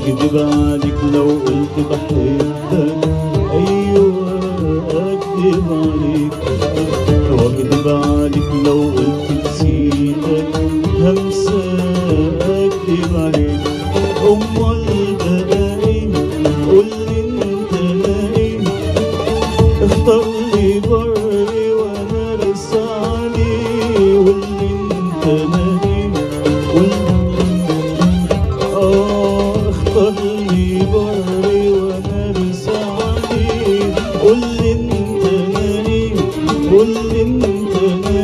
واكدب عليك لو قلت بحبك ايوه اكدب عليك واكدب عليك لو قلت نسيتك همسى اكدب عليك امال بقى ايه قولي انت ايه اختار لي بري وانا رسى عليه واللي انت نايم اه اختار لي بري وانا رسى عليه واللي انت نايم واللي انت نايم